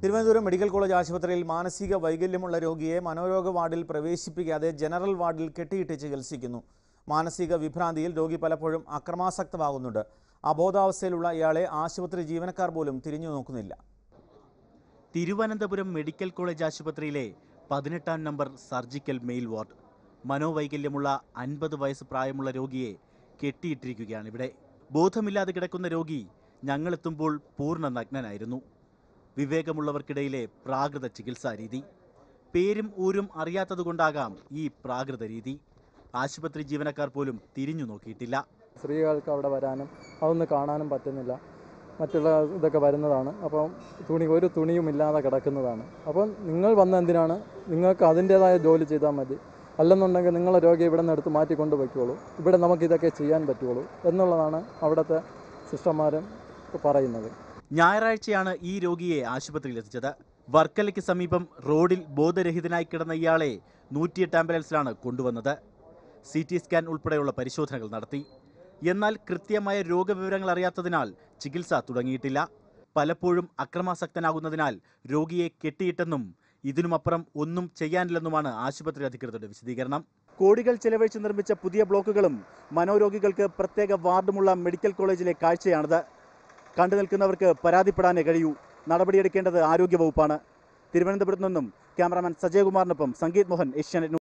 Thiruvananthapuram medical college ആശുപത്രിയിൽ മാനസിക വൈകല്യമുള്ള രോഗിയെ മനോരോഗ വാർഡിൽ പ്രവേശിപ്പിക്കാതെ ജനറൽ വാർഡിൽ കെട്ടിയിട്ട് ചികിത്സിക്കുന്നു മാനസിക വിഭ്രാന്തിയിൽ രോഗി പലപ്പോഴും അക്രമാസക്തമാകുന്നുണ്ട് അബോധാവസ്ഥയിലുള്ള ഇയാളെ ആശുപത്രി ജീവനക്കാർ പോലും തിരിഞ്ഞു നോക്കുന്നില്ല തിരുവനന്തപുരം മെഡിക്കൽ കോളേജ് ആശുപത്രിയിലെ പതിനെട്ടാം നമ്പർ സർജിക്കൽ മെയിൽ വാർഡ് മനോവൈകല്യമുള്ള അൻപത് വയസ്സ് പ്രായമുള്ള രോഗിയെ കെട്ടിയിട്ടിരിക്കുകയാണ് ഇവിടെ ബോധമില്ലാതെ കിടക്കുന്ന രോഗി ഞങ്ങളെത്തുമ്പോൾ പൂർണ്ണ നഗ്നനായിരുന്നു വിവേകമുള്ളവർക്കിടയിലെ പ്രാകൃത ചികിത്സാ രീതി പേരും ഊരും അറിയാത്തതുകൊണ്ടാകാം ഈ പ്രാകൃത രീതി ആശുപത്രി ജീവനക്കാർ പോലും തിരിഞ്ഞു നോക്കിയിട്ടില്ല സ്ത്രീകൾക്ക് അവിടെ വരാനും അതൊന്ന് കാണാനും പറ്റുന്നില്ല മറ്റുള്ള ഇതൊക്കെ വരുന്നതാണ് അപ്പം തുണി ഒരു തുണിയും ഇല്ലാതെ കിടക്കുന്നതാണ് അപ്പം നിങ്ങൾ വന്ന എന്തിനാണ് നിങ്ങൾക്ക് അതിൻ്റേതായ ജോലി ചെയ്താൽ മതി അല്ലെന്നുണ്ടെങ്കിൽ നിങ്ങളെ രോഗിയെ ഇവിടെ നിന്ന് എടുത്ത് മാറ്റിക്കൊണ്ട് വയ്ക്കുള്ളൂ ഇവിടെ നമുക്ക് ഇതൊക്കെ ചെയ്യാൻ പറ്റുള്ളൂ എന്നുള്ളതാണ് അവിടുത്തെ സിസ്റ്റർമാരും പറയുന്നത് ഞായറാഴ്ചയാണ് ഈ രോഗിയെ ആശുപത്രിയിൽ എത്തിച്ചത് വർക്കലയ്ക്ക് സമീപം റോഡിൽ ബോധരഹിതനായി കിടന്ന ഇയാളെ നൂറ്റിയെട്ട് ആംബുലൻസിലാണ് കൊണ്ടുവന്നത് സി ടി സ്കാൻ ഉൾപ്പെടെയുള്ള പരിശോധനകൾ നടത്തി എന്നാൽ കൃത്യമായ രോഗവിവരങ്ങൾ അറിയാത്തതിനാൽ ചികിത്സ തുടങ്ങിയിട്ടില്ല പലപ്പോഴും അക്രമാസക്തനാകുന്നതിനാൽ രോഗിയെ കെട്ടിയിട്ടെന്നും ഇതിനുമപ്പുറം ഒന്നും ചെയ്യാനില്ലെന്നുമാണ് ആശുപത്രി അധികൃതരുടെ വിശദീകരണം കോടികൾ ചെലവഴിച്ച് നിർമ്മിച്ച പുതിയ ബ്ലോക്കുകളും മനോരോഗികൾക്ക് പ്രത്യേക വാർഡുമുള്ള മെഡിക്കൽ കോളേജിലെ കാഴ്ചയാണിത് കണ്ടു നിൽക്കുന്നവർക്ക് പരാതിപ്പെടാനേ കഴിയൂ നടപടിയെടുക്കേണ്ടത് ആരോഗ്യവകുപ്പാണ് തിരുവനന്തപുരത്ത് നിന്നും ക്യാമറാമാൻ സജയകുമാറിനൊപ്പം സംഗീത് മോഹൻ ഏഷ്യാനെറ്റ് ന്യൂസ്